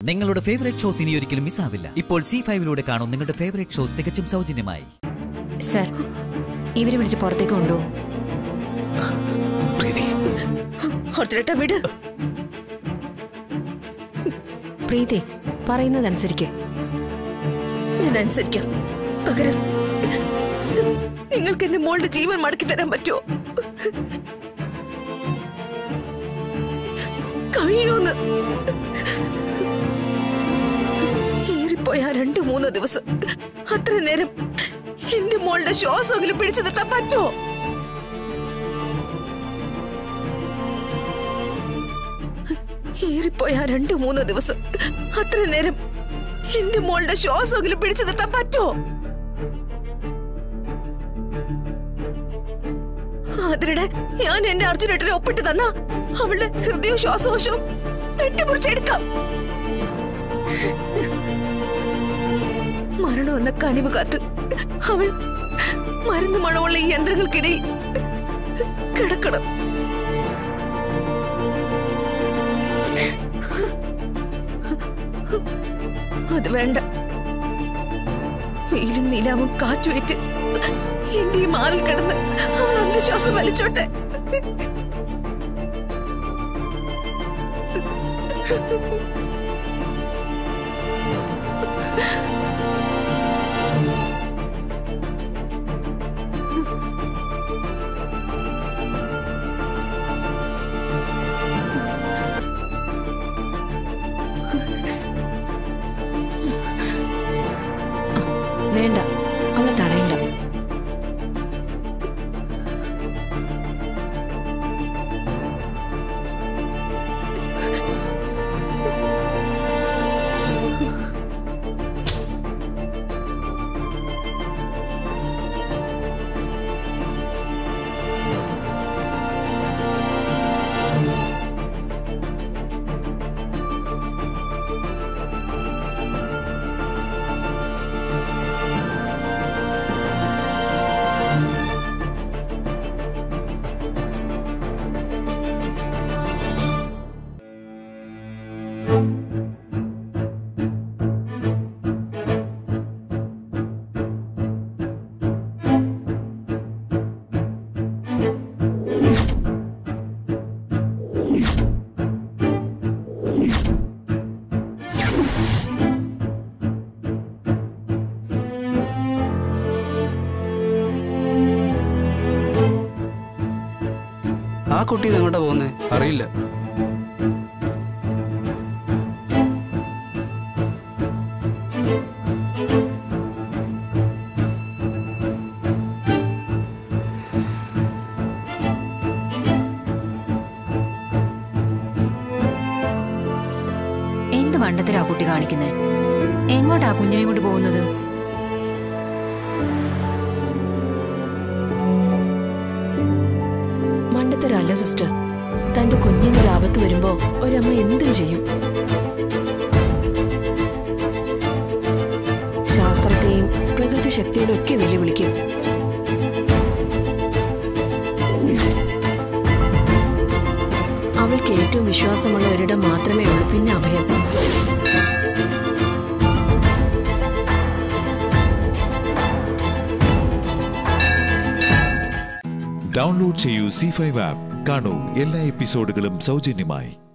നിങ്ങളുടെ favourite shows ഇനി ഒരിക്കലും മിസ്സാവില്ല ഇപ്പോൾ സി ഫൈവിലൂടെ കാണും നിങ്ങളുടെ ഫേവറേറ്റ് ഷോ തികച്ചും സൗജന്യമായി സർ ഇവരെ വിളിച്ച് പുറത്തേക്ക് കൊണ്ടു പ്രീതി അർജുനേട്ടാ വിട് പ്രീതി പറയുന്നതനുസരിക്ക് ഞാൻ അനുസരിക്കാം പകരം നിങ്ങൾക്ക് എന്റെ മോളുടെ ജീവൻ മടക്കി തരാൻ പറ്റുമോ കഴിയൂന്ന് ഏറിപ്പോയ ആ രണ്ടു മൂന്നോ ദിവസം അത്ര നേരം എന്റെ മോളുടെ ശ്വാസമെങ്കിലും പിടിച്ചു നിർത്താൻ പറ്റുമോ ഏറിപ്പോയ ആ രണ്ടു മൂന്നോ ദിവസം അത്ര നേരം എന്റെ മോളുടെ ശ്വാസമെങ്കിലും പിടിച്ചു നിർത്താൻ പറ്റുമോ അതിനിടെ ഞാൻ എന്റെ അർജുനേട്ടനെ ഒപ്പിട്ട് തന്ന അവളുടെ ഹൃദയവും ശ്വാസകോശവും വെട്ടിമുറിച്ചെടുക്കാം മരണം എന്ന കനിവ് കാത്ത് അവൾ മരുന്ന് മണമുള്ള ഈ യന്ത്രങ്ങൾക്കിടയിൽ കിടക്കണം അത് വേണ്ട വെയിലും നിലാവും കാറ്റുവേറ്റ് എന്റെ ഈ മാറിൽ കിടന്ന് അവൾ അന്ധശ്വാസം വലിച്ചോട്ടെ വേണ്ട അവളെ തടയണ്ട ആ കുട്ടി ഇത് എങ്ങോട്ടാ പോകുന്നേ അറിയില്ല എന്ത് വണ്ടത്തിലാ കുട്ടി കാണിക്കുന്നേ എങ്ങോട്ടാ കുഞ്ഞിനെ കൊണ്ട് പോകുന്നത് മണ്ടത്തരല്ല സിസ്റ്റർ തന്റെ കുഞ്ഞിന്റെ ലാഭത്ത് വരുമ്പോ ഒരമ്മ എന്തും ചെയ്യും ശാസ്ത്രത്തെയും പ്രകൃതി ശക്തിയുടെ ഒക്കെ വെല്ലുവിളിക്കും അവൾക്ക് ഏറ്റവും വിശ്വാസമുള്ള ഒരിടം മാത്രമേ ഉള്ളൂ പിന്നെ അഭയം ഡൗൺലോഡ് ചെയ്യൂ സി ഫൈവ് ആപ്പ് കാണൂ എല്ലാ എപ്പിസോഡുകളും സൗജന്യമായി